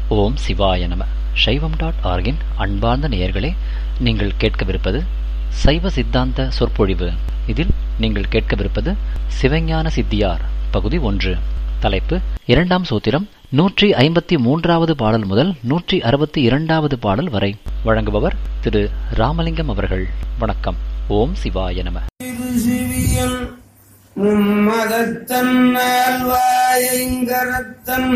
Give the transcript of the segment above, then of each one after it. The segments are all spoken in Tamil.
ஓம் சிவாய நம சைவம் டாட் ஆர்கின் அன்பார்ந்த நேயர்களே நீங்கள் கேட்கவிருப்பது சைவ சித்தாந்த சொற்பொழிவு இதில் நீங்கள் கேட்கவிருப்பது சிவஞான சித்தியார் பகுதி ஒன்று தலைப்பு இரண்டாம் சூத்திரம் நூற்றி ஐம்பத்தி மூன்றாவது பாடல் முதல் நூற்றி அறுபத்தி இரண்டாவது பாடல் வரை வழங்குபவர் திரு ராமலிங்கம் அவர்கள் வணக்கம் ஓம் சிவாய நம சிவியன் மும்மதத்தன் ஆழ்வாயங்கரத்தன்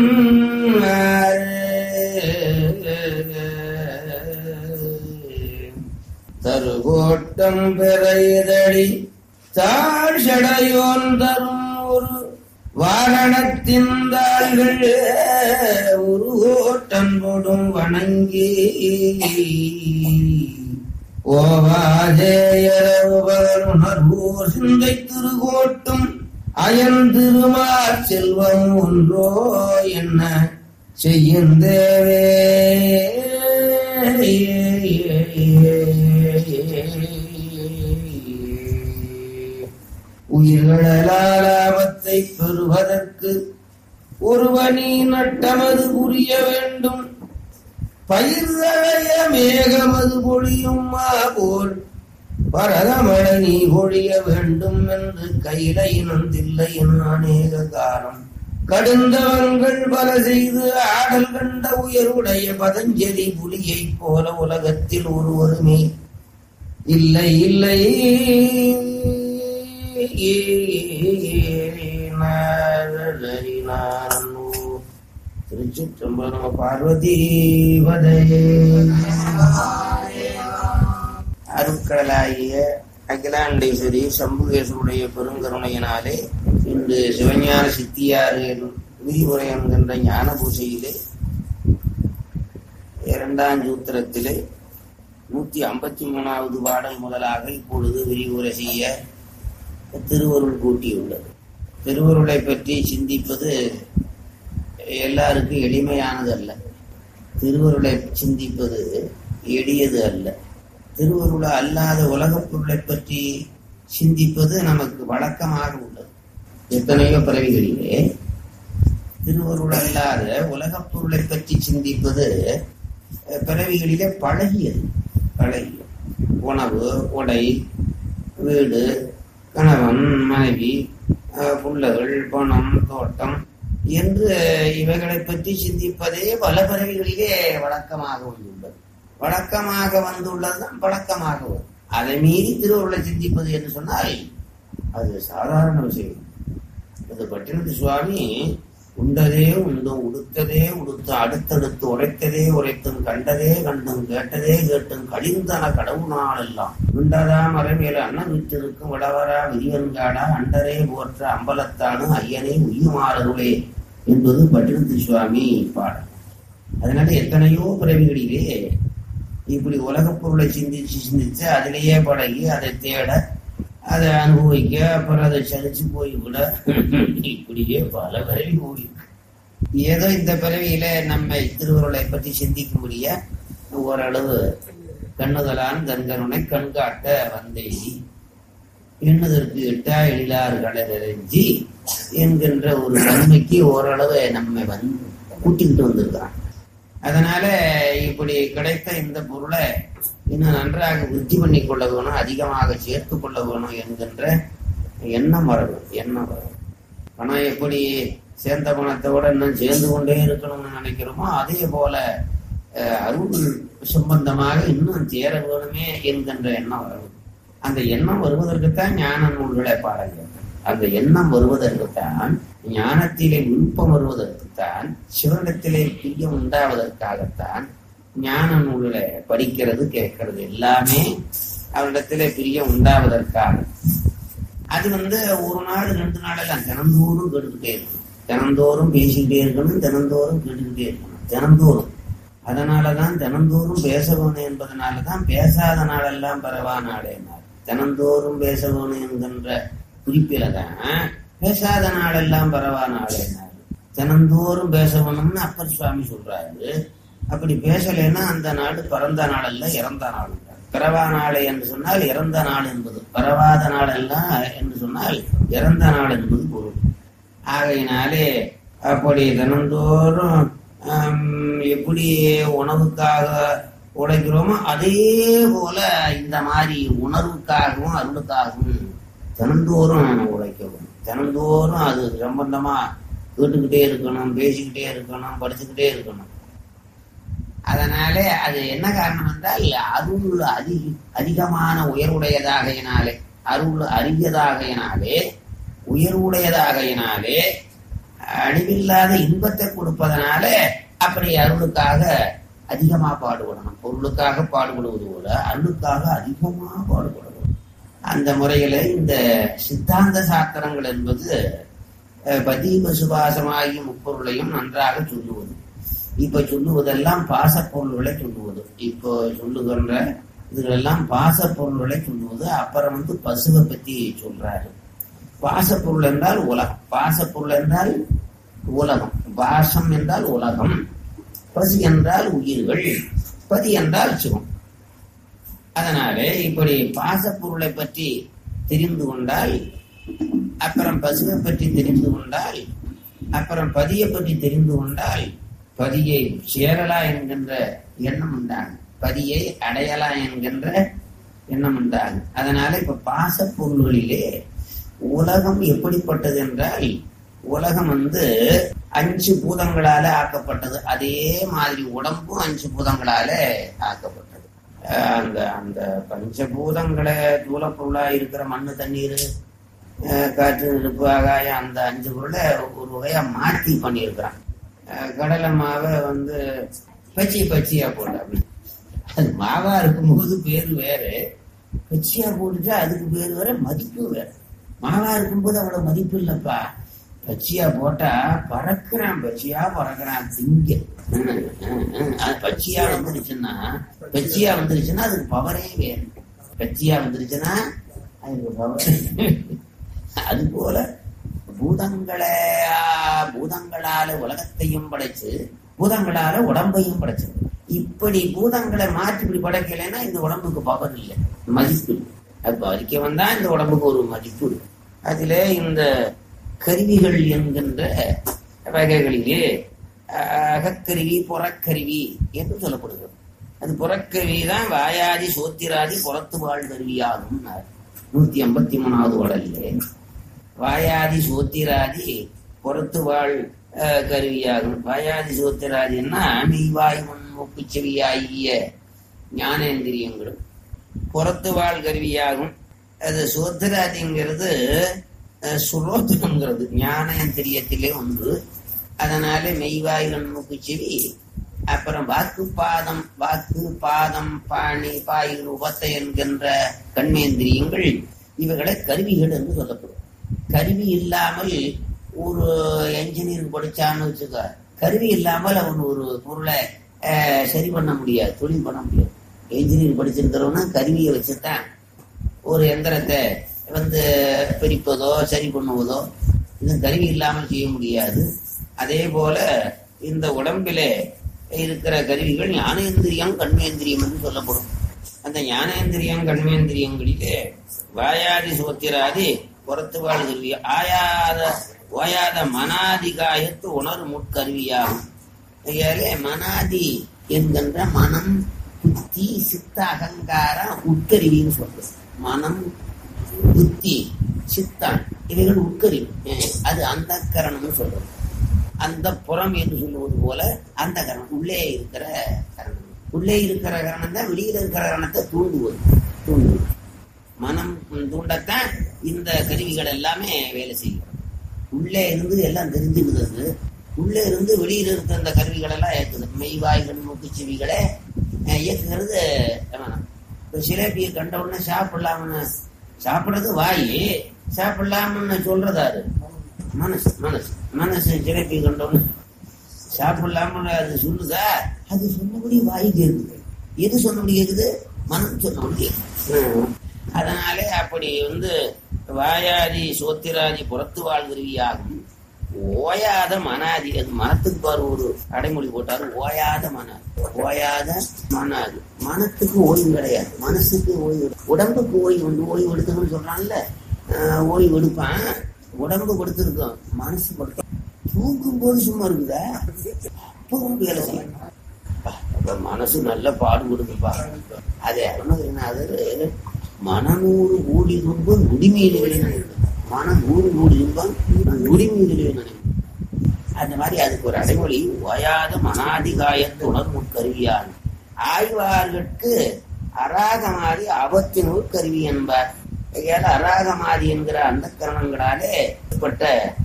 தருகோட்டம் பெறைதடி தாழ்சடையோன் தரும் ஒரு வாரணத்தின் தாள்கள் ஒரு ஓட்டம் போடும் வணங்கி ஓவாதேயரவுபகருணர்வோர் சிந்தை திருகோட்டும் அயன் திருமார் செல்வம் ஒன்றோ என்ன செய்யும் தேவே உயிர்களாலாபத்தை பெறுவதற்கு ஒருவனி நட்டமது புரிய வேண்டும் பயிர்தழைய மேகமது பொழியும் போல் பரதமழை நீ பொழிய வேண்டும் என்று கையிலை நந்தில்லை என் அநேக காலம் கடுந்தவன்கள் பல செய்து ஆடல் கண்ட உயருடைய பதஞ்சலி புலியைப் போல உலகத்தில் ஒருவருமே இல்லை இல்லை திருச்சிற்றம்பலம் நம பார்வதி வதையே அருட்கடலாகிய அகிலாண்டேஸ்வரி சம்புகேஸ்வருடைய பெருங்கருணையினாலே இன்று சிவஞான சித்தியாரின் விரிவுரை என்கின்ற ஞான பூசையிலே இரண்டாம் சூத்திரத்திலே நூத்தி ஐம்பத்தி மூணாவது பாடல் முதலாக இப்பொழுது விரிவுரை செய்ய திருவருள் கூட்டியுள்ளது திருவருளை பற்றி சிந்திப்பது எல்லாருக்கும் எளிமையானது அல்ல திருவருளை சிந்திப்பது எளியது அல்ல திருவருளை அல்லாத உலகப் பொருளை பற்றி சிந்திப்பது நமக்கு வழக்கமாக உள்ளது எத்தனையோ பிறவிகளிலே திருவருள் அல்லாத உலகப் பொருளை பற்றி சிந்திப்பது பிறவிகளிலே பழகியது பழகியது உணவு உடை வீடு கணவன் மனைவி புள்ளகள் பணம் தோட்டம் என்று இவைகளை பற்றி சிந்திப்பதே பல பிறவிகளிலே வழக்கமாக வந்துள்ளது வழக்கமாக வந்துள்ளதுதான் பழக்கமாக வரும் அதை மீறி திருவருளை சிந்திப்பது என்று சொன்னால் அது சாதாரண விஷயம் அது பட்டினத்து சுவாமி உண்டதே உண்டும் உடுத்ததே உடுத்து அடுத்தடுத்து உரைத்ததே உரைத்தும் கண்டதே கண்டும் கேட்டதே கேட்டும் கழிந்தன கடவுளால் எல்லாம் உண்டதா மறைமேல அண்ணன் விட்டிருக்கும் விடவரா விரியன்காடா அண்டரே போற்ற அம்பலத்தானு ஐயனே உய்யுமாறருளே என்பது பட்டினத்து சுவாமி பாடல் அதனால எத்தனையோ பிறவிகளிலே இப்படி உலகப் பொருளை சிந்திச்சு சிந்திச்சு அதிலேயே பழகி அதை தேட அதை அனுபவிக்க அப்புறம் அதை சலிச்சு போய்விட இப்படியே பல பிறவி போயிருக்கு ஏதோ இந்த பிறவியில நம்ம திருவருளை பற்றி சிந்திக்கும்படிய ஓரளவு கண்ணுதலான் தன்கருணை கண்காட்ட வந்தேதி எண்ணுதற்கு எட்டா எழிலார் கடலறிஞ்சி என்கின்ற ஒரு தன்மைக்கு ஓரளவு நம்மை வந்து கூட்டிக்கிட்டு வந்திருக்கிறான் அதனால இப்படி கிடைத்த இந்த பொருளை இன்னும் நன்றாக விருத்தி பண்ணி கொள்ள வேணும் அதிகமாக சேர்த்து கொள்ள வேணும் என்கின்ற எண்ணம் வரணும் எண்ணம் வரணும் பணம் எப்படி சேர்ந்த பணத்தோட இன்னும் சேர்ந்து கொண்டே இருக்கணும்னு நினைக்கிறோமோ அதே போல அருள் சம்பந்தமாக இன்னும் சேர வேணுமே என்கின்ற எண்ணம் வரணும் அந்த எண்ணம் வருவதற்குத்தான் ஞான நூல்களை பாருங்கள் அந்த எண்ணம் வருவதற்குத்தான் ஞானத்திலே விருப்பம் வருவதற்குத்தான் சிவனிடத்திலே பிரியம் உண்டாவதற்காகத்தான் ஞான நூல்களை படிக்கிறது கேட்கறது எல்லாமே அவரிடத்திலே பிரியம் உண்டாவதற்காக அது வந்து ஒரு நாள் ரெண்டு நாள் எல்லாம் தினந்தோறும் கேட்டுக்கிட்டே இருக்கணும் தினந்தோறும் பேசிக்கிட்டே இருக்கணும் தினந்தோறும் கேட்டுக்கிட்டே இருக்கணும் தினந்தோறும் அதனாலதான் தினந்தோறும் பேச வேணும் என்பதனாலதான் பேசாத நாளெல்லாம் பரவா நாளேனார் தினந்தோறும் பேச வேணும் என்கின்ற குறிப்பில தான் பேசாத நாளெல்லாம் பரவா நாளேனார் தினந்தோறும் பேச வேணும்னு அப்பர் சுவாமி சொல்றாரு அப்படி பேசலைன்னா அந்த நாடு பிறந்த நாள் அல்ல இறந்த நாள் பிறவா நாளை என்று சொன்னால் இறந்த நாள் என்பது பிறவாத நாள் அல்ல என்று சொன்னால் இறந்த நாள் என்பது பொருள் ஆகையினாலே அப்படி தினந்தோறும் ஆம், எப்படி உணவுக்காக உழைக்கிறோமோ அதே போல இந்த மாதிரி உணர்வுக்காகவும் அருளுக்காகவும் தினந்தோறும் உழைக்கணும் தினந்தோறும் அது சம்பந்தமா கேட்டுக்கிட்டே இருக்கணும் பேசிக்கிட்டே இருக்கணும் படிச்சுக்கிட்டே இருக்கணும் அதனாலே அது என்ன காரணம் என்றால் அருள் அதிக அதிகமான உயர்வுடையதாகையினாலே அருள் அரியதாகையினாலே உயர்வுடையதாகையினாலே அழிவில்லாத இன்பத்தை கொடுப்பதனால அப்படி அருளுக்காக அதிகமா பாடுபடணும் பொருளுக்காக பாடுபடுவது போல அருளுக்காக அதிகமா பாடுபடணும் அந்த முறையில இந்த சித்தாந்த சாஸ்திரங்கள் என்பது அஹ், பதீப சுபாசமாகிய முப்பொருளையும் நன்றாக சொல்லுவது இப்ப சொல்லுவதெல்லாம் பாசப்பொருள்களை சொல்லுவது இப்போ சொல்லுகின்ற இதுகளெல்லாம் பாசப்பொருள்களை சொல்லுவது அப்புறம் வந்து பசுவை பத்தி சொல்றாரு பாசப்பொருள் என்றால் உலகம் பாசப்பொருள் என்றால் உலகம் பாசம் என்றால் உலகம் பசு என்றால் உயிர்கள் பதி என்றால் சிவம் அதனாலே இப்படி பாசப்பொருளை பற்றி தெரிந்து கொண்டால் அப்புறம் பசுவை பற்றி தெரிந்து கொண்டால் அப்புறம் பதியை பற்றி தெரிந்து கொண்டால் பதியை சேரலா என்கின்ற எண்ணம் உண்டாகும் பதியை அடையலா என்கின்ற எண்ணம் உண்டாகும் அதனால இப்ப பாசப்பொருள்களிலே உலகம் எப்படிப்பட்டது என்றால் உலகம் வந்து அஞ்சு பூதங்களால ஆக்கப்பட்டது அதே மாதிரி உடம்பும் அஞ்சு பூதங்களால ஆக்கப்பட்டது அஹ் அந்த அந்த பஞ்சபூதங்களை தூளப்பொருளா இருக்கிற மண்ணு தண்ணீர் அஹ் காற்று நெருப்பு ஆகாயம் அந்த அஞ்சு பொருளை ஒரு வகையா மாற்றி பண்ணியிருக்கிறான் அஹ் கடலை மாவை வந்து பச்சி பச்சியா போட்ட அப்படி அது மாவா இருக்கும்போது பேரு வேறு பச்சியா போட்டுட்டா அதுக்கு பேர் வேற மதிப்பு வேற மாவா இருக்கும்போது அவ்வளவு மதிப்பு இல்லப்பா பச்சியா போட்டா பறக்குறான் பச்சியா பறக்குறான் திங்க ம், ம், ம். அது பச்சியா வந்துருச்சுன்னா பச்சியா வந்துருச்சுன்னா அதுக்கு பவரே வேணும் பச்சியா வந்துருச்சுன்னா அதுக்கு பவர் அது போல பூதங்களே பூதங்களால உலகத்தையும் படைச்சு பூதங்களால உடம்பையும் படைச்சு இப்படி பூதங்களை மாற்றி இப்படி படைக்கலைன்னா இந்த உடம்புக்கு பவர் இல்லை மதிப்பு இல்லை அது பாதிக்க வந்தா இந்த உடம்புக்கு ஒரு மதிப்பு இருக்கு அதிலே இந்த கருவிகள் என்கின்ற வகைகளிலே அஹ், அகக்கருவி புறக்கருவி என்று சொல்லப்படுகிறது அது புறக்கருவி தான் வாயாதி சோத்திராதி புறத்து வாழ் கருவியாகும் நூத்தி ஐம்பத்தி மூணாவது உடலிலே வாயாதி சோத்திராதி புறத்து வாழ் அஹ், கருவியாகும் வாயாதி சோத்திராதின்னா மெய்வாய் முன் மூக்கு செவியாகிய ஞானேந்திரியங்களும் புறத்து வாழ் கருவியாகும் அது சோத்திராதிங்கிறது அஹ், சுரோத்திரங்கிறது ஞானேந்திரியத்திலே ஒன்று அதனால மெய்வாயுடன் மூக்கு செவி அப்புறம் வாக்கு பாதம் வாக்கு பாதம் பாணி பாயில் உபத்தை என்கின்ற கண்மேந்திரியங்கள் இவைகளை கருவிகள் என்று சொல்லப்படும் கருவி இல்லாமல் ஒரு என்ஜினியர் படிச்சான்னு வச்சுக்க கருவி இல்லாமல் அவன் ஒரு பொருளை அஹ், சரி பண்ண முடியாது தொழில் பண்ண முடியாது என்ஜினியர் படிச்சிருக்கிறவனா கருவியை வச்சுதான் ஒரு எந்திரத்தை வந்து பிரிப்பதோ சரி பண்ணுவதோ இது கருவி இல்லாமல் செய்ய முடியாது அதே போல இந்த உடம்பிலே இருக்கிற கருவிகள் ஞானேந்திரியம் கண்மேந்திரியம் என்று சொல்லப்படும் அந்த ஞானேந்திரியம் கண்மேந்திரியங்களிலே வாயாதி சோத்திராதி புறத்து வாழ் கருவி ஆயாத ஓயாத மனாதிகாயத்து உணர்வு முட்கருவியாகும் ஆகையாலே மனாதி என்கின்ற மனம் புத்தி சித்த அகங்காரம் உட்கருவின்னு சொல்றது மனம் புத்தி சித்தான் இவைகள் உட்கருவி அஹ் அது அந்த கரணம்னு சொல்றது அந்த புறம் என்று சொல்லுவது போல அந்த கரணம் உள்ளே இருக்கிற கரணம் உள்ளே இருக்கிற கரணம் தான் வெளியில இருக்கிற கரணத்தை தூண்டுவது தூண்டுவது மனம் தூண்டத்தான் இந்த கருவிகள் எல்லாமே வேலை செய்யும் உள்ளே இருந்து எல்லாம் தெரிஞ்சுக்கிறது உள்ளே இருந்து வெளியில இருக்க அந்த கருவிகள் எல்லாம் இயக்குது மெய்வாய்கள் மூக்கு செவிகளை அஹ், இயக்குகிறது மனம் இப்ப சிலேபியை கண்ட உடனே சாப்பிடலாம்னு சாப்பிடுறது வாய் சாப்பிடலாம்னு சொல்றதாரு மனசு மனசு மனசு ஜிலேபி கண்ட உடனே சாப்பிடலாம்னு அது சொல்லுதா அது சொன்னபடி வாய் கேக்குது எது சொன்னபடி கேக்குது மனம் சொன்னபடி கேக்குது அதனாலே அப்படி வந்து வாயாதி சோத்திராதி புறத்து வாழ்கிறியாகும் ஓயாத மனாதி அது மனத்துக்கு பாரு ஒரு அடைமொழி போட்டாரு ஓயாத மனாதி ஓயாத மனாதி மனத்துக்கு ஓய்வு கிடையாது மனசுக்கு ஓய்வு உடம்புக்கு ஓய்வு உண்டு ஓய்வு எடுக்கணும்னு சொல்றான்ல ஆஹ் ஓய்வு எடுப்பான் உடம்பு படுத்திருக்கோம் மனசு படுத்த தூங்கும் போது சும்மா இருக்குதா இப்பவும் வேலை செய்யணும் அப்ப மனசு நல்ல பாடுபடுதுப்பா அது அருணகிரிநாதர் மனநூறு கோடி துன்பம் நுடிமீதுகளே மனம் நூறு கோடி துன்பம் நுடிமீதுகளே நினைவு அந்த மாதிரி அதுக்கு ஒரு அடைமொழி ஓயாத மனாதிகாயத்து உணர்வு கருவியான் ஆய்வார்களுக்கு அராகமாதி ஆபத்தினூர் கருவி என்பார் ஏதாவது அராகமாதி என்கிற அந்த கரணங்களாலே ஏற்பட்ட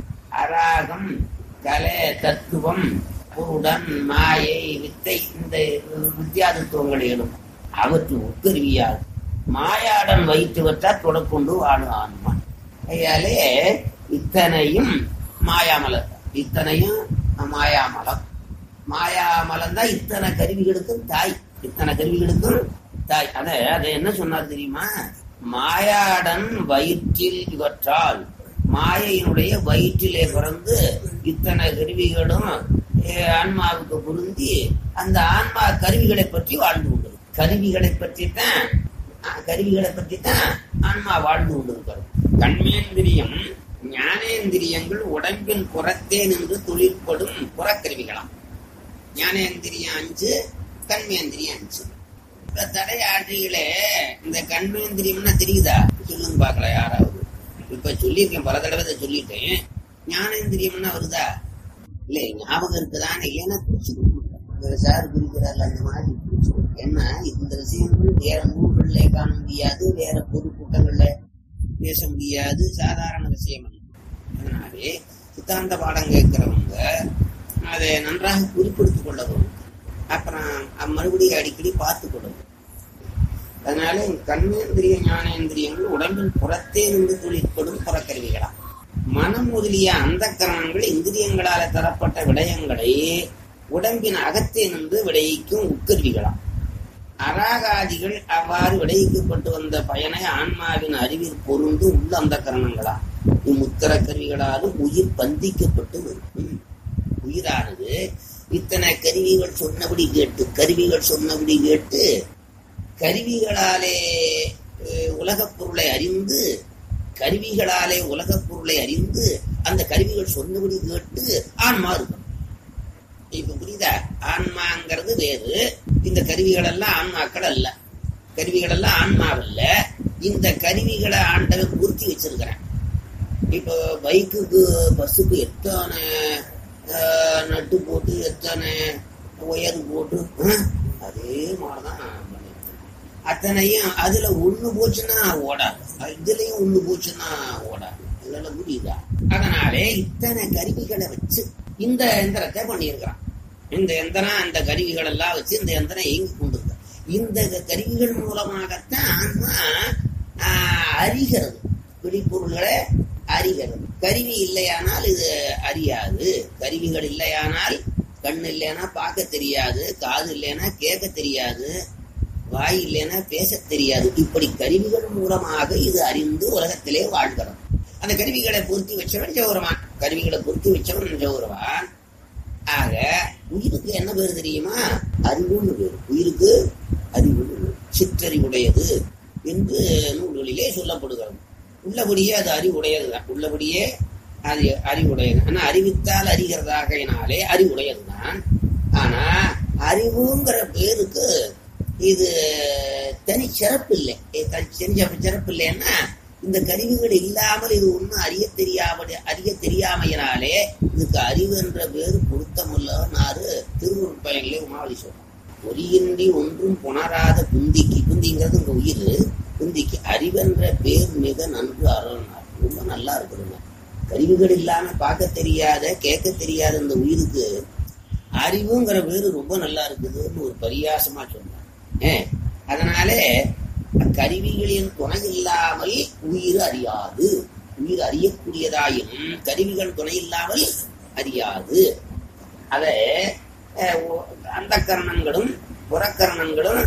அராகம் கலை தத்துவம் பொருடன் மாயை வித்தை இந்த வித்தியாதத்துவங்கள் எழும் அவற்றின் உட்கருவியாகும் மாயாடன் வைத்துவற்றால் தொடக்கொண்டு வாழும் ஆன்மா ஐயாலே இத்தனையும் மாயாமலம் இத்தனையும் மாயாமலம் மாயாமலம் தான் இத்தனை கருவிகளுக்கும் தாய் இத்தனை கருவிகளுக்கும் தாய் அத அதை என்ன சொன்னார் தெரியுமா மாயாடன் வயிற்றில் இவற்றால் மாயையினுடைய வயிற்றிலே பிறந்து இத்தனை கருவிகளும் ஆன்மாவுக்கு பொருந்தி அந்த ஆன்மா கருவிகளை பற்றி வாழ்ந்து கொண்டது கருவிகளை பற்றி தான் கருவிகளை பற்றி தான் ஆன்மா வாழ்ந்து கொண்டிருக்கிறது கண்மேந்திரியம் ஞானேந்திரியங்கள் உடம்பின் புறத்தே நின்று தொழிற்படும் புறக்கருவிகளாம் ஞானேந்திரியம் அஞ்சு கண்மேந்திரியம் அஞ்சு இப்ப தடையாற்றிகளே இந்த கண்மேந்திரியம்னா தெரியுதா சொல்லுங்க பாக்கல யாராவது இப்ப சொல்லியிருக்கேன் பல தடவை இதை சொல்லிட்டேன் ஞானேந்திரியம்னா வருதா இல்ல ஞாபகம் இருக்குதான்னு இல்லைன்னா குறிச்சு சார் குறிக்கிறார்கள் அந்த மாதிரி குறிச்சு ஏன்னா இந்த விஷயங்கள் வேற நூல்கள்ல காண முடியாது வேற பொதுக்கூட்டங்கள்ல பேச முடியாது சாதாரண விஷயம் அல்ல அதனாலே சித்தாந்த பாடம் கேட்கிறவங்க அதை நன்றாக குறிப்பிடுத்திக் கொள்ள வேண்டும் அப்புறம் மறுபடியும் அடிக்கடி பார்த்து கொள்ளணும் அதனால கண்மேந்திரிய ஞானேந்திரியங்கள் உடம்பின் புறத்தே நின்று தொழிற்படும் புறக்கருவிகளாம் மனம் முதலிய அந்த கரணங்கள் இந்திரியங்களால தரப்பட்ட விடயங்களை உடம்பின் அகத்தே நின்று விளைவிக்கும் உட்கருவிகளாம் அராகாதிகள் அவ்வாறு விளைவிக்கப்பட்டு வந்த பயனை ஆன்மாவின் அறிவில் பொருந்து உள்ள அந்த கரணங்களா இம்முத்திர கருவிகளாலும் உயிர் பந்திக்கப்பட்டு வரும் உயிரானது இத்தனை கருவிகள் சொன்னபடி கேட்டு கருவிகள் சொன்னபடி கேட்டு கருவிகளாலே உலகப் பொருளை அறிந்து கருவிகளாலே உலகப் பொருளை அறிந்து அந்த கருவிகள் சொன்னபடி கேட்டு ஆன்மா இருக்கும் இப்ப புரியுதா ஆன்மாங்கிறது வேறு இந்த கருவிகள் எல்லாம் ஆன்மாக்கள் அல்ல கருவிகள் எல்லாம் ஆன்மாவில்ல இந்த கருவிகளை ஆண்டவன் பூர்த்தி வச்சிருக்கிறேன் இப்போ பைக்குக்கு பஸ்ஸுக்கு எத்தனை நட்டு போட்டு எத்தனை ஒயர் போட்டு அதே மாதிரிதான் அத்தனையும் அதுல ஒண்ணு போச்சுன்னா ஓடாது இதுலயும் ஒண்ணு போச்சுன்னா ஓடாது இதெல்லாம் புரியுதா அதனாலே இத்தனை கருவிகளை வச்சு இந்த எந்திரத்தை பண்ணியிருக்கிறான் இந்த எந்திரம் அந்த கருவிகள் எல்லாம் வச்சு இந்த எந்திரம் இயங்கி கொண்டிருக்க இந்த கருவிகள் மூலமாகத்தான் ஆன்மா அறிகிறது வெளிப்பொருள்களை அறிகிறது கருவி இல்லையானால் இது அறியாது கருவிகள் இல்லையானால் கண் இல்லைன்னா பார்க்க தெரியாது காது இல்லைன்னா கேட்க தெரியாது வாய் இல்லைன்னா பேச தெரியாது இப்படி கருவிகள் மூலமாக இது அறிந்து உலகத்திலே வாழ்கிறோம் அந்த கருவிகளை பொருத்தி வச்சவன் ஜௌரவான் கருவிகளை பொருத்தி வச்சவன் ஜௌரவான் ஆக உயிருக்கு என்ன பேர் தெரியுமா அறிவுன்னு பேர் உயிருக்கு அறிவு சிற்றறிவுடையது என்று நூல்களிலே சொல்லப்படுகிறது உள்ளபடியே அது அறிவுடையதுதான் உள்ளபடியே அது அறிவுடையது ஆனா அறிவித்தால் அறிகிறதாகையினாலே அறிவுடையதுதான் ஆனா அறிவுங்கிற பேருக்கு இது தனி சிறப்பு இல்லை செஞ்ச சிறப்பு இல்லைன்னா இந்த கருவிகள் இல்லாமல் இது ஒன்றும் அறிய தெரியாமல் அறிய தெரியாமையினாலே இதுக்கு அறிவு என்ற பேரு பொருத்தமுள்ளவனாரு திருவூர் பயனிலே உமாவளி சொல்றான் பொறியின்றி ஒன்றும் புணராத குந்திக்கு குந்திங்கிறது உங்க உயிர் குந்திக்கு அறிவென்ற பேர் மிக நன்கு அருள்னார் ரொம்ப நல்லா இருக்குதுங்க கருவிகள் இல்லாம பார்க்க தெரியாத கேட்க தெரியாத இந்த உயிருக்கு அறிவுங்கிற பேரு ரொம்ப நல்லா இருக்குதுன்னு ஒரு பரியாசமா சொன்னார் ஏன் அதனாலே கருவிகளின் துணை இல்லாமல் உயிர் அறியாது உயிர் அறியக்கூடியதாயினும் கருவிகள் துணை இல்லாமல் அறியாது அத அந்த கரணங்களும் புறக்கரணங்களும்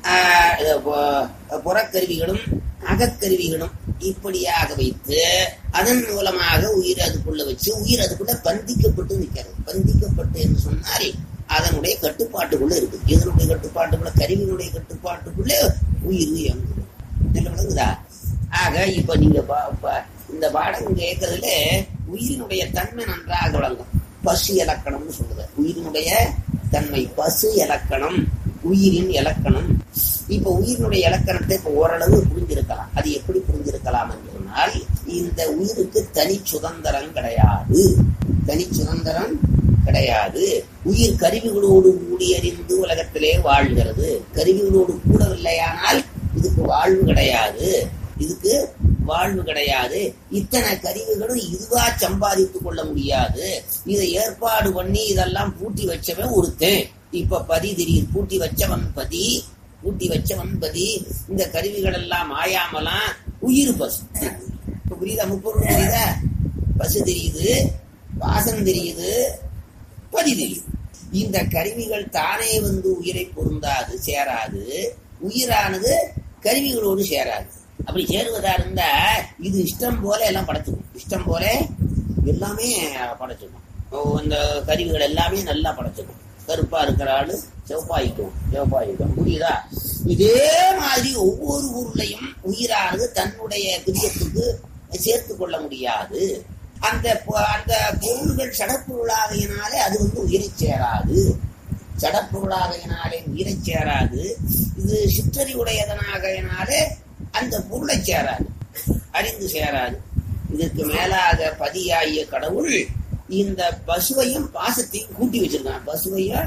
புறக்கருவிகளும் அகக்கருவிகளும் இப்படியாக வைத்து அதன் மூலமாக உயிர் அதுக்குள்ள வச்சு உயிர் அதுக்குள்ள பந்திக்கப்பட்டு நிற்கிறது பந்திக்கப்பட்டு என்று சொன்னால் அதனுடைய கட்டுப்பாட்டுக்குள்ள இருக்கு இதனுடைய கட்டுப்பாட்டுக்குள்ள கருவிகளுடைய கட்டுப்பாட்டுக்குள்ளே உயிர் இயங்குது விளங்குதா ஆக இப்ப நீங்க இந்த பாடம் கேட்கறதுல உயிரினுடைய தன்மை நன்றாக விளங்கும் பசி இலக்கணம்னு சொல்லுது உயிரினுடைய தன்மை பசு இலக்கணம் உயிரின் இலக்கணம் இப்ப உயிரினுடைய இலக்கணத்தை இப்ப ஓரளவு புரிஞ்சிருக்கலாம் அது எப்படி புரிஞ்சிருக்கலாம் என்று சொன்னால் இந்த உயிருக்கு தனி சுதந்திரம் கிடையாது தனி சுதந்திரம் கிடையாது உயிர் கருவிகளோடு கூடியறிந்து உலகத்திலே வாழ்கிறது கருவிகளோடு கூடவில்லையானால் இதுக்கு வாழ்வு கிடையாது இதுக்கு வாழ்வு கிடையாது இத்தனை கருவிகளும் இதுவா சம்பாதித்துக் கொள்ள முடியாது இதை ஏற்பாடு பண்ணி இதெல்லாம் பூட்டி வச்சவன் ஒருத்தன் இப்ப பதி தெரியுது பூட்டி வச்சவன் பதி பூட்டி வச்சவன் பதி இந்த கருவிகள் எல்லாம் மாயாமலாம் உயிர் பசு இப்ப புரியுதா முப்பொருள் புரியுதா பசு தெரியுது வாசம் தெரியுது பதி தெரியுது இந்த கருவிகள் தானே வந்து உயிரை பொருந்தாது சேராது உயிரானது கருவிகளோடு சேராது அப்படி சேருவதா இருந்தா இது இஷ்டம் போல எல்லாம் படைச்சுக்கும் இஷ்டம் போல எல்லாமே படைச்சுக்கும் ஓ, இந்த கருவிகள் எல்லாமே நல்லா படைச்சுக்கும் கருப்பா இருக்கிற ஆளு சிவப்பாயிக்கும் சிவப்பாயிக்கும் புரியுதா இதே மாதிரி ஒவ்வொரு ஊர்லயும் உயிரானது தன்னுடைய பிரியத்துக்கு சேர்த்து கொள்ள முடியாது அந்த பொ- அந்த பொருள்கள் சடப்பொருளாகையினாலே அது வந்து உயிரை சேராது சடப்பொருளாகையினாலே உயிரை சேராது இது சிற்றறிவுடையதனாகையினாலே அந்த பொருளை சேராது அறிந்து சேராது இதற்கு மேலாக பதியாகிய கடவுள் இந்த பசுவையும் பாசத்தையும் கூட்டி வச்சிருக்கான் பசுவையும்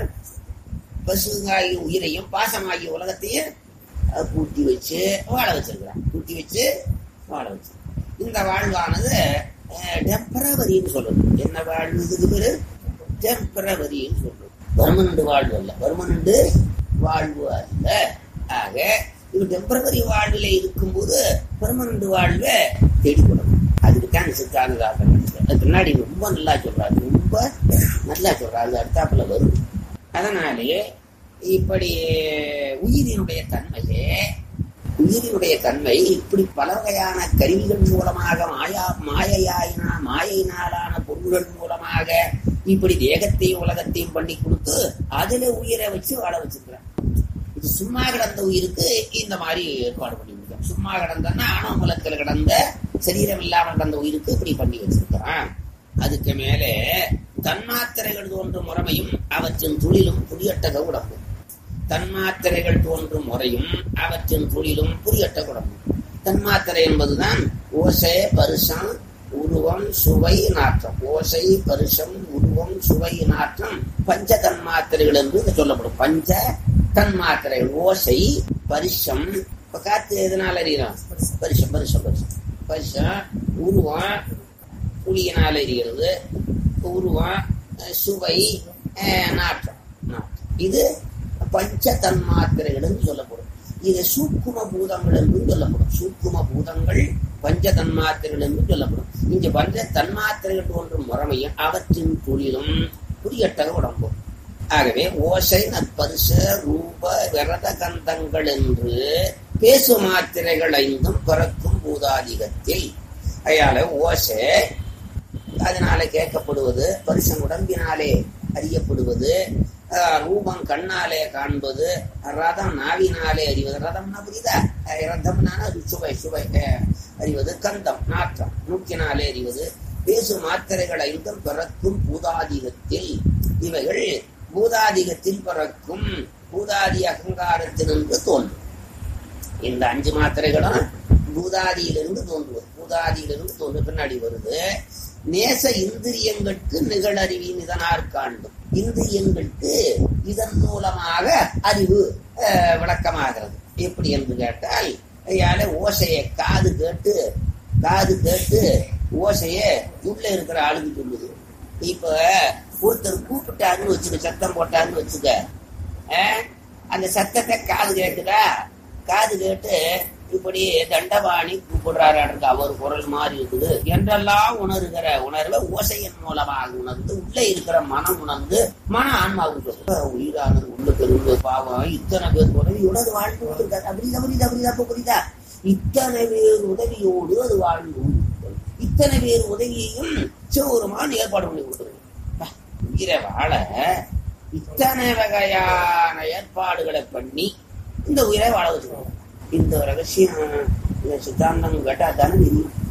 பசுங்காகிய உயிரையும் பாசமாகிய உலகத்தையும் அஹ், கூட்டி வச்சு வாழ வச்சிருக்கிறான் கூட்டி வச்சு வாழ வச்சு இந்த வாழ்வானது டெம்பரவரின்னு சொல்றது என்ன வாழ்வு இதுக்கு பேரு டெம்பரவரின்னு சொல்றது பர்மனண்ட் வாழ்வு அல்ல பர்மனண்ட் வாழ்வு அல்ல ஆக இது டெம்பரவரி வாழ்வில இருக்கும்போது பெர்மனண்ட் வாழ்வை தேடிக்கொள்ளணும் அதுக்கு தான் சித்தாந்ததாக அது பின்னாடி ரொம்ப நல்லா சொல்றாரு ரொம்ப நல்லா சொல்றாரு அது அடுத்தாப்புல வரும் அதனாலே இப்படி உயிரினுடைய தன்மையே உயிரினுடைய தன்மை இப்படி பல வகையான கருவிகள் மூலமாக மாயா மாயையாயினா மாயையினாலான பொருள்கள் மூலமாக இப்படி தேகத்தையும் உலகத்தையும் பண்ணி கொடுத்து அதுல உயிரை வச்சு வாழ வச்சிருக்கிறான் இது சும்மா கிடந்த உயிருக்கு இந்த மாதிரி ஏற்பாடு பண்ணி கொடுக்கும் சும்மா கிடந்தன்னா ஆணவமலத்தில் கிடந்த சரீரம் இல்லாம கிடந்த உயிருக்கு இப்படி பண்ணி வச்சிருக்கிறான் அதுக்கு மேலே தன்மாத்திரைகள் தோன்றும் முறைமையும் அவற்றின் துளிலும் புரியட்டக உடம்பு தன்மாத்திரைகள் தோன்றும் முறையும் அவற்றின் துளிலும் புரியட்ட உடம்பு தன்மாத்திரை என்பதுதான் ஓசை பருஷம் உருவம் சுவை நாற்றம் ஓசை பருஷம் உருவம் சுவை நாற்றம் பஞ்ச தன்மாத்திரைகள் என்று சொல்லப்படும் பஞ்ச தன்மாத்திரைகள் ஓசை பரிசம் இப்ப காத்து எதனால அறிகிறோம் பரிசம் பரிசம் பரிசம் பரிசம் உருவம் புளியினால் எரிகிறது உருவம் அஹ், சுவை அஹ், நாற்றம் நாற்றம். இது பஞ்ச தன்மாத்திரைகள் என்று சொல்லப்படும் இது சூக்கும பூதங்கள் என்று சொல்லப்படும் சூக்கும பூதங்கள் பஞ்ச தன்மாத்திரைகள் என்று சொல்லப்படும் இங்க பஞ்ச தன்மாத்திரைகள் தோன்றும் முறைமையும் அவற்றின் தொழிலும் புரியட்டக உடம்பும் ஆகவே ஓசை நற்பரிச ரூப விரத கந்தங்கள் என்று பேசு மாத்திரைகள் ஐந்தும் பிறக்கும் பூதாதிகத்தில் அயால ஓசை அதனால கேட்கப்படுவது பரிசம் உடம்பினாலே அறியப்படுவது ஆஹ், ரூபம் கண்ணாலே காண்பது ரதம் நாவினாலே அறிவது ரதம்னா புரியுதா அஹ், ரதம்னா அது சுவை சுவை அஹ், அறிவது கந்தம் நாற்றம் மூக்கினாலே அறிவது பேசு மாத்திரைகள் ஐந்தும் பிறக்கும் பூதாதிகத்தில் இவைகள் பூதாதிகத்தில் பிறக்கும் பூதாதி அகங்காரத்தினின்று தோன்றும் இந்த அஞ்சு மாத்திரைகளும் பூதாதியிலிருந்து தோன்றுவது பூதாதியிலிருந்து தோன்று பின்னாடி வருது நேச இந்திரியங்களுக்கு நிகழறிவின் இதனார் காண்டும் இந்திரியங்களுக்கு இதன் மூலமாக அறிவு அஹ், விளக்கமாகிறது எப்படி என்று கேட்டால் யார ஓசையை காது கேட்டு காது கேட்டு ஓசைய உள்ள இருக்கிற ஆளுக்கு சொல்லுது இப்ப ஒருத்தர் கூப்பிட்டாருன்னு வச்சுக்க சத்தம் போட்டாருன்னு வச்சுக்க அஹ், அந்த சத்தத்தை காது கேட்டுதா காது கேட்டு இப்படி தண்டபாணி கூப்பிடுறாரு இருக்கு அவர் குரல் மாதிரி இருக்குது என்றெல்லாம் உணர்கிற உணர்வை ஓசையின் மூலமாக உணர்ந்து உள்ள இருக்கிற மனம் உணர்ந்து மன ஆன்மாவுக்கு சொல்லுது. உயிரானது உள்ளுக்கு இருந்து பாவம் இத்தனை பேர் உதவியோடு அது வாழ்ந்து கொண்டிருக்காரு புரியுதா புரியுதா புரியுதா இப்ப புரியுதா இத்தனை பேர் உதவியோடு அது வாழ்ந்து கொண்டிருக்கிறது. இத்தனை பேர் உதவியையும் சிவபெருமான் ஏற்பாடு பண்ணி கொடுக்குறது பா, உயிரை வாழ இத்தனை வகையான ஏற்பாடுகளை பண்ணி இந்த உயிரை வாழ வச்சுக்கணும் இந்த ரகசியம் இந்த சித்தாந்தம் கேட்டா தானே தெரியும்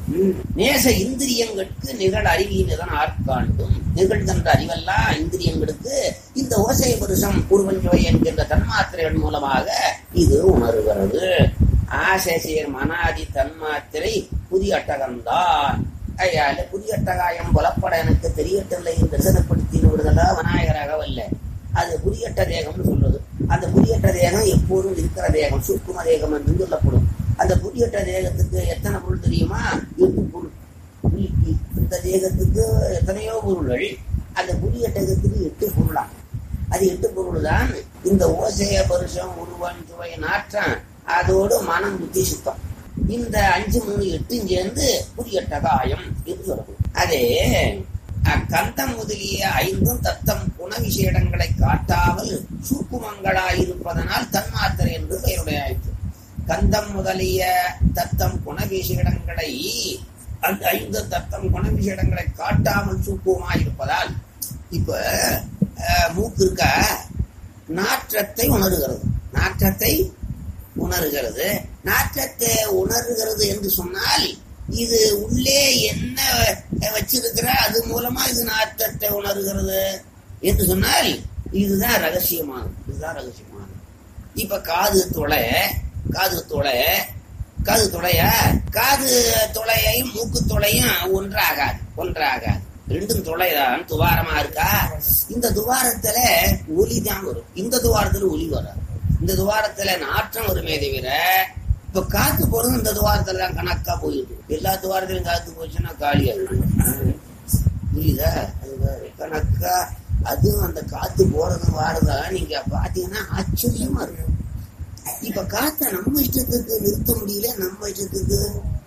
ம். நேச இந்திரியங்களுக்கு நிகழ் அறிவியினதான் ஆட்காண்டும் நிகழ்கின்ற அறிவெல்லாம் இந்திரியங்களுக்கு இந்த ஓசை புருஷம் உருவஞ்சோய் என்கின்ற தன்மாத்திரைகள் மூலமாக இது உணர்கிறது ஆசேசியர் மனாதி தன்மாத்திரை புதிய அட்டகம்தான் ஐயால புதிய அட்டகாயம் புலப்பட எனக்கு தெரியட்டில்லை என்று தரிசனப்படுத்தி விடுதலா விநாயகராக வல்ல அது புதியட்ட தேகம்னு சொல்றது அந்த புதியட்ட தேகம் எப்போதும் இருக்கிற தேகம் சுக்கும தேகம் என்று சொல்லப்படும் அந்த புதியட்ட தேகத்துக்கு எத்தனை பொருள் தெரியுமா எட்டு பொருள் புலிக்கு இந்த தேகத்துக்கு எத்தனையோ பொருள்கள் அந்த புதிய தேகத்துக்கு எட்டு பொருளாம் அது எட்டு பொருள் தான் இந்த ஓசைய பருஷம் உருவம் சுவை நாற்றம் அதோடு மனம் புத்தி சுத்தம் இந்த அஞ்சு மூணு எட்டும் சேர்ந்து புதிய டகாயம் என்று சொல்லப்படும் அதே அக்கந்தம் முதலிய ஐந்தும் தத்தம் குணவிசேடங்களை காட்டாமல் சூக்குமங்களாயிருப்பதனால் தன்மாத்திரை என்று பெயருடையாயிற்று கந்தம் முதலிய தத்தம் குணவிசேடங்களை அந்த ஐந்து தத்தம் குணவிசேடங்களை காட்டாமல் சூக்குமாயிருப்பதால் இப்ப அஹ், மூக்கு இருக்க நாற்றத்தை உணர்கிறது நாற்றத்தை உணர்கிறது நாற்றத்தை உணர்கிறது என்று சொன்னால் இது உள்ளே என்ன வச்சிருக்கிற அது மூலமா இது நாற்றத்தை உணர்கிறது என்று சொன்னால் இதுதான் ரகசியமானது இதுதான் ரகசியமானது இப்ப காது துளை காது துளை காது துளையா காது துளையையும் மூக்கு துளையும் ஒன்றாகாது ஒன்றாகாது ரெண்டும் துளைதான் துவாரமா இருக்கா இந்த துவாரத்துல ஒலி தான் வரும் இந்த துவாரத்துல ஒலி வராது இந்த துவாரத்துல நாற்றம் வருமே தவிர இப்ப காத்து போறது இந்த துவாரத்துல தான் கணக்கா போயிருக்கு எல்லா துவாரத்திலும் காத்து போச்சுன்னா காலியா இருக்கும் புரியுதா அது வேற. கணக்கா அதுவும் அந்த காத்து போறதும் வாரதெல்லாம் நீங்க பாத்தீங்கன்னா ஆச்சரியமா இருக்கும் இப்ப காத்த நம்ம இஷ்டத்துக்கு நிறுத்த முடியல நம்ம இஷ்டத்துக்கு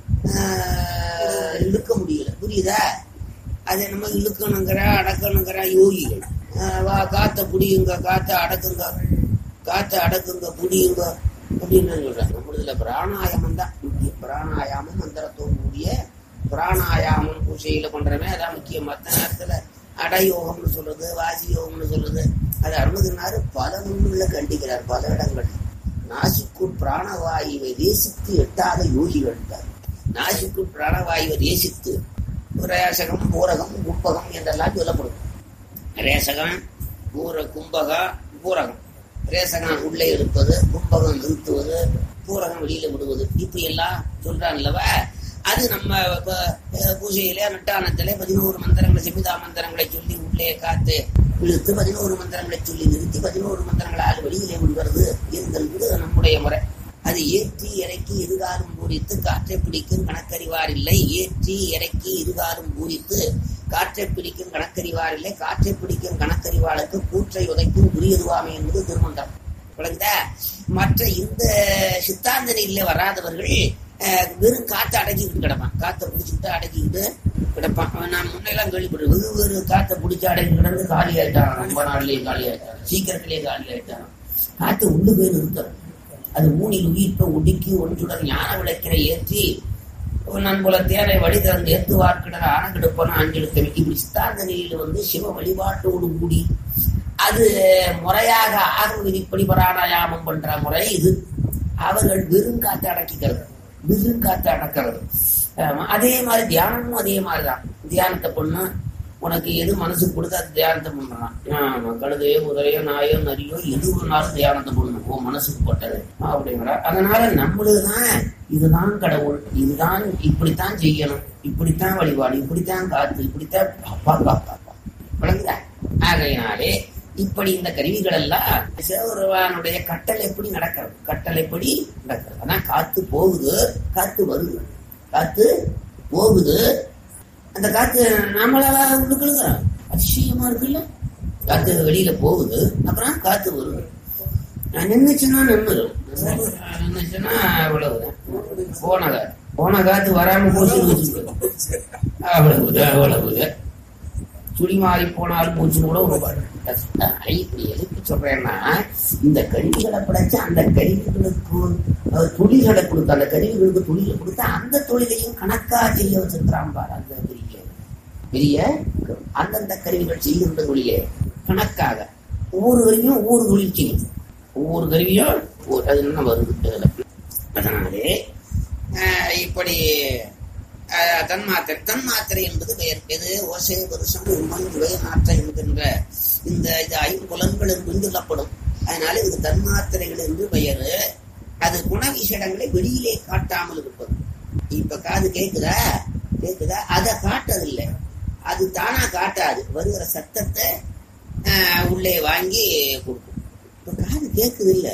ஆஹ், இழுக்க முடியல புரியுதா அதை நம்ம இழுக்கணுங்கிற அடக்கணுங்கிற யோகிகள் ஆஹ், வா காத்த புடியுங்க காத்த அடக்குங்க காத்த அடக்குங்க புடியுங்க அப்படின்னு சொல்றாங்க நம்மளதுல பிராணாயாமம் தான் முக்கியம் பிராணாயாமம் மந்திரத்தோடு கூடிய பிராணாயாமம் பூஜையில பண்றமே அதான் முக்கியம் மற்ற நேரத்துல அடயோகம்னு சொல்றது வாசி யோகம்னு சொல்றது அது அருணகிரினாரு பல நூல்களை கண்டிக்கிறார் பல இடங்கள் நாசிக்குள் பிராணவாயுவை தேசித்து எட்டாத யோகிகள் இருக்கார். நாசிக்குள் பிராணவாயுவை தேசித்து ரேசகம் பூரகம் கும்பகம் என்றெல்லாம் சொல்லப்படும் ரேசகம் பூர கும்பகம் பூரகம் ரேசகம் உள்ளே எடுப்பது கும்பகம் நிறுத்துவது பூரகம் வெளியில விடுவது இப்படி எல்லாம் சொல்றான்லவா அது நம்ம இப்ப, அஹ், பூஜையில நட்டானத்திலே பதினோரு மந்திரங்களை செமிதா மந்திரங்களை சொல்லி உள்ளே காத்து இழுத்து பதினோரு மந்திரங்களை சொல்லி நிறுத்தி பதினோரு மந்திரங்களால் வெளியிலே விடுவது என்கிறது நம்முடைய முறை அது ஏற்றி இறக்கி இருகாலும் பூரித்து காற்றை பிடிக்கும் கணக்கறிவார் இல்லை ஏற்றி இறக்கி இருகாலும் பூரித்து காற்றை பிடிக்கும் கணக்கறிவார் இல்லை காற்றை பிடிக்கும் கணக்கறிவாளுக்கு கூற்றை உதைக்கும் புரியதுவாமை என்பது திருமந்திரம் விளங்குதா மற்ற இந்த சித்தாந்த நிலையில வராதவர்கள் அஹ், வெறும் காத்தை அடக்கிக்கிட்டு கிடப்பான் காத்தை பிடிச்சிக்கிட்டு அடக்கிக்கிட்டு கிடப்பான் அவன் நான் முன்னெல்லாம் கேள்விப்பட்டு வெகு வெறு காத்தை பிடிச்சி அடக்கி கிடந்து காலி ஆயிட்டான் ரொம்ப நாள்லயே காலி ஆயிட்டான் சீக்கிரத்திலேயே காலி ஆயிட்டான் காத்து உள்ள போய் நிறுத்தம் அது மூணில் உயிர்ப்ப ஒடுக்கி ஒன்றுடன் ஞான விளக்கினை ஏற்றி நண்புல தேனை வழி திறந்து ஏத்து வார்க்கிடற ஆனங்கெடுப்பன ஆஞ்செடுத்தவை இப்படி சித்தாந்த நிலையில வந்து சிவ வழிபாட்டோடு கூடி அது முறையாக ஆகம விதிப்படி பராணாயாமம் பண்ற முறை இது அவர்கள் வெறும் காத்து அடக்கிக்கிறது வெறும் காத்து அடக்கிறது ஆமா, அதே மாதிரி தியானமும் அதே மாதிரிதான் தியானத்தை பண்ணு உனக்கு எது மனசு கொடுத்து அது தியானத்தை பண்ணலாம் ஆமா, கழுதையோ குதிரையோ நாயோ நரியோ எது வேணாலும் தியானத்தை பண்ணணும் உன் மனசுக்கு போட்டது அப்படிங்கிற அதனால நம்மளுக்குதான் இதுதான் கடவுள் இதுதான் இப்படித்தான் செய்யணும் இப்படித்தான் வழிபாடு இப்படித்தான் காத்து இப்படித்தான் பாப்பா பாப்பா பாப்பா. விளங்குதா ஆகையினாலே இப்படி இந்த கருவிகள் எல்லாம் சிவபெருமானுடைய கட்டளை எப்படி நடக்கிறது கட்டளை எப்படி நடக்கிறது அதான் காத்து போகுது காத்து வருது காத்து போகுது அந்த காத்து நாமளா உள்ளுக்குள்ள அதிசயமா இருக்குல்ல காத்து வெளியில போகுது அப்புறம் காத்து வருது நான் நின்னுச்சுன்னா நின்னுரும் நின்னுச்சுன்னா அவ்வளவுதான் போன காத்து போன காத்து வராம போச்சு வச்சுக்கோ அவ்வளவுதான் அவ்வளவுதான் சுழி மாறி போனாலும் போச்சுன்னு கூட ஒரு பாடு கஷ்டம். இப்படி எதுக்கு சொல்றேன்னா இந்த கருவிகளை படைச்ச அந்த கருவிகளுக்கு அஹ், தொழில்களை கொடுத்து அந்த கருவிகளுக்கு தொழிலை கொடுத்து அந்த தொழிலையும் கணக்கா செய்ய வச்சிருக்கிறான் பாரு அந்த பெரிய பெரிய அந்தந்த கருவிகள் செய்கின்ற தொழிலே கணக்காக ஒவ்வொரு கருவியும் ஒவ்வொரு தொழில் செய்யும் ஒவ்வொரு கருவியும் ஒவ்வொரு- அது என்ன வருது இதுல. அதனாலே அஹ், இப்படி அஹ், தன்மாத்திரை தன்மாத்திரை என்பது பெயர் எது ஓசை வருஷம் உண்மை இவை நாற்ற என்கின்ற இந்த இது ஐம்புலன்கள் என்று சொல்லப்படும் அதனால இது தன்மாத்திரைகள் என்று பெயர் அது குணவிசேடங்களை வெளியிலே காட்டாமல் இருப்பது இப்ப காது கேக்குதா கேக்குதா அதை காட்டதில்லை அது தானா காட்டாது வருகிற சத்தத்தை ஆஹ், உள்ளே வாங்கி கொடுக்கும் இப்ப காது கேக்குது இல்ல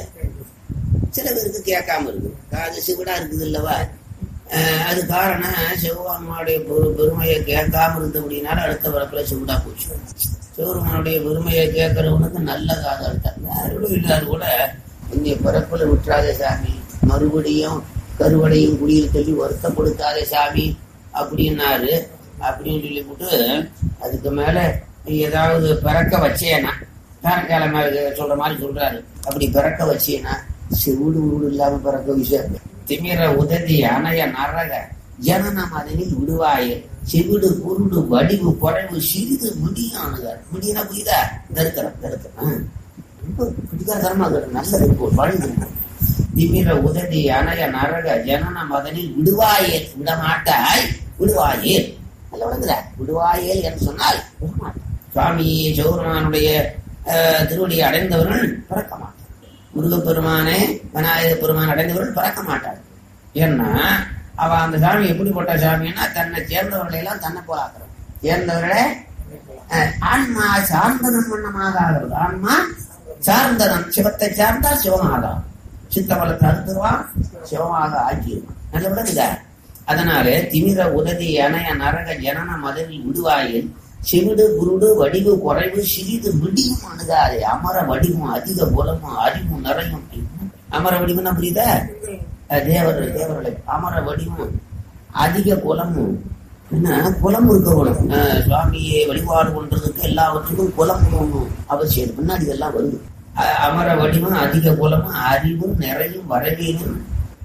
சில பேருக்கு கேட்காம இருக்கு காது சிவிடா இருக்குது இல்லவா ஆஹ், அது காரணம் சிவபெருமானுடைய பெரு- பெருமையை கேட்காம இருந்தபடினால அடுத்த வரப்புல சிவிடா போச்சு சிவபெருமானுடைய பெருமையை கேட்கறவனுக்கு நல்ல காது அடுத்தாங்க அருளும் இல்லாத கூட இங்கே பிறப்புல விட்டுறாதே சாமி மறுபடியும் கருவடையும் குடியில் சொல்லி வருத்தப்படுத்தாதே சாமி அப்படின்னாரு அப்படின்னு சொல்லிவிட்டு அதுக்கு மேல ஏதாவது பிறக்க வச்சேனா பேரக்கால சொல்ற மாதிரி சொல்றாரு அப்படி பிறக்க வச்சேனா செவிடு உருடு இல்லாம பிறக்க விஷயம் திமிர உதவி அணைய நரக ஜனனம் அதனில் விடுவாயே செவிடு குருடு வடிவு குறைவு சிறிது முடியானுதார் முடியினா புரியுதா தருக்கிறோம் தருக்கிறோம் ரொம்ப பிடிக்காதரமா இருக்கு நல்ல இருக்கு வழங்கு திமிர உதவி அணைய நரக ஜனன மதனில் விடுவாயேல் விடமாட்டாய் விடுவாயேல் நல்ல விளங்குதா விடுவாயேல் என்று சொன்னால் விடமாட்டாய் சுவாமி சௌரமானுடைய திருவடியை அடைந்தவர்கள் பிறக்க மாட்டார் முருகப்பெருமானே விநாயக பெருமான் அடைந்தவர்கள் பிறக்க மாட்டார் ஏன்னா அவ அந்த சாமி எப்படிப்பட்ட சாமின்னா தன்னை சேர்ந்தவர்களை எல்லாம் தன்னை போல ஆக்குறோம் சேர்ந்தவர்களே அஹ், ஆன்மா சார்ந்தனம் வண்ணமாக ஆகிறது ஆன்மா சார்ந்தனம் சிவத்தை சார்ந்தால் சிவமாகாம் சித்தபலத்தை அறுத்துருவான் சிவமாக ஆக்கிடுவான் நல்ல விளங்குதா அதனாலே திமிர உதவி அணைய நரக ஜனன மதனில் விடுவாயில் செவிடு குருடு வடிவு குறைவு சிறிது விடியும் அணுகாதே அமர வடிவும் அதிக குலமும் அறிவும் நிறையும் அமர வடிவுன்னா புரியுதா அஹ் தேவர் தேவர்களை அமர வடிவும் அதிக குலமும் என்ன குலம் இருக்கணும் அஹ் சுவாமியை வழிபாடு பண்றதுக்கு எல்லாவற்றுக்கும் குலம் இருக்கணும் அவசியம் முன்னாடி இதெல்லாம் வருது அஹ் அமர வடிவம் அதிக குலமும் அறிவும் நிறையும் வரவேணும்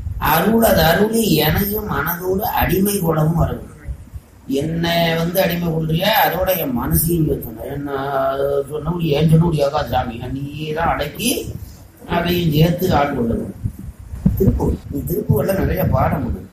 அருளது அருளி எனையும் மனதோடு அடிமை குலமும் வரணும் என்னை வந்து அடிமை கொள்றியா அதோட என் மனசையும் ஏற்றணும் என்ன சொன்ன முடியும் ஏன் சொன்ன முடியாதா சாமி நீயே தான் அடக்கி அதையும் சேர்த்து ஆள் கொள்ளணும் திருப்பூர் திருப்பூர்ல நிறைய பாடம் உண்டு